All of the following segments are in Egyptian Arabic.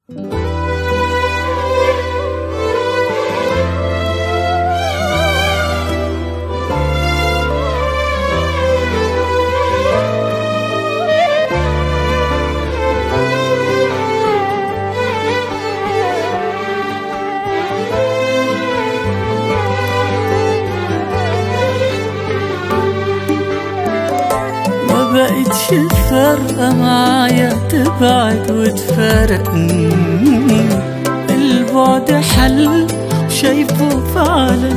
ما بقتش فارقة معايا تبعد وتفارقني البعد حل شايفه فعلا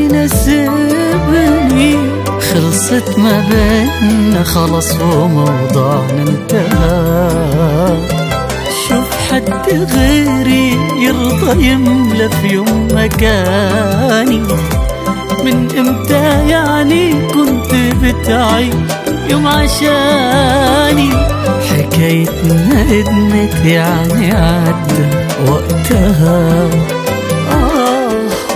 هيناسبني خلصت ما بينا خلاص وموضوعنا انتهى شوف حد غيري يرضى يملى في يوم مكاني من امتى يعني كنت بتعيش يوم عشاني حكايتنا ادمت يعني عدى وقتها آه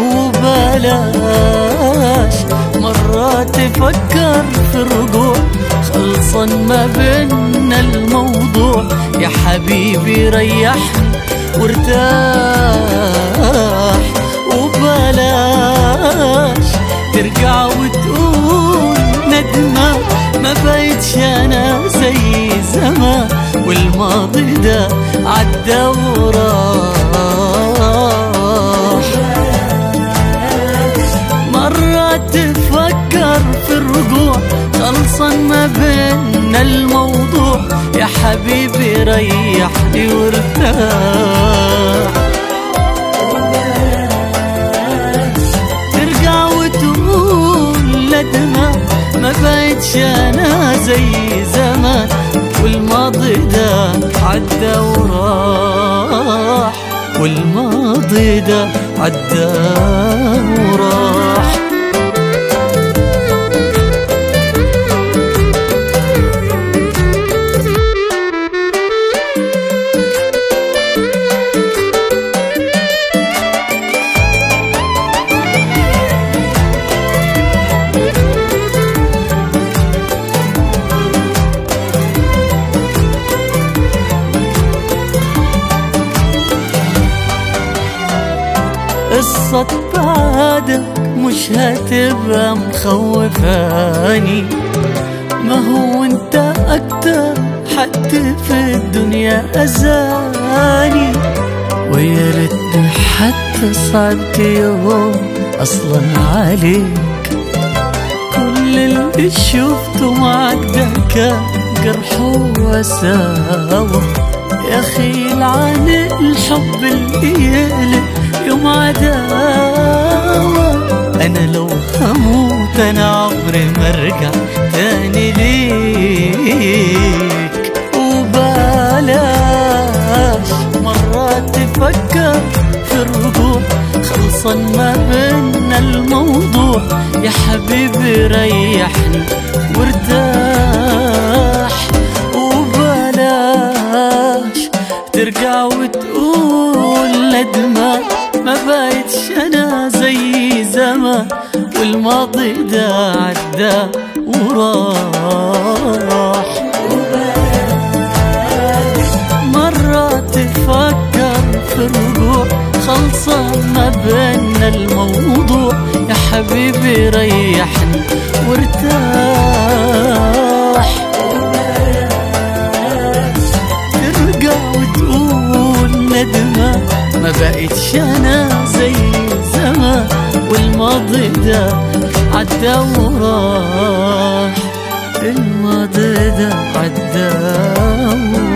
وبلاش مرات تفكر في الرجوع خلصا ما بينا الموضوع يا حبيبي ريحني وارتاح وبلاش ترجع وتقول ندمة ما بقتش انا زي زمان والماضي ده عدى وراح مرة تفكر في الرجوع خلصا ما بينا الموضوع يا حبيبي ريحني وارتاح ترجع وتقول ندمة ما بقتش انا زي زمان والماضي ده عدى وراح والماضي ده عدى وراح قصة بعدك مش هتبقى مخوفاني ما هو انت اكتر حد في الدنيا اذاني ويا ريتني حتى صعبت يوم اصلا عليك كل اللي شفته معاك ده كان جرح وساوى يا خيل عن الحب اللي يقلب يوم عداوة أنا لو هموت أنا عمري ما أرجع تاني ليك وبلاش مرات تفكر في الرجوع خلصا ما بينا الموضوع يا حبيبي ريحني وارتاح وبلاش ترجع وتقول ندمة ما بقتش انا زي زمان والماضي ده عدى وراح مرة تفكر في الرجوع خلصان ما بينا الموضوع يا حبيبي ريحني وارتاح ترجع وتقول ندمة ما بقتش انا زي زمان والماضي ده عدى وراح الماضي ده عدى وراح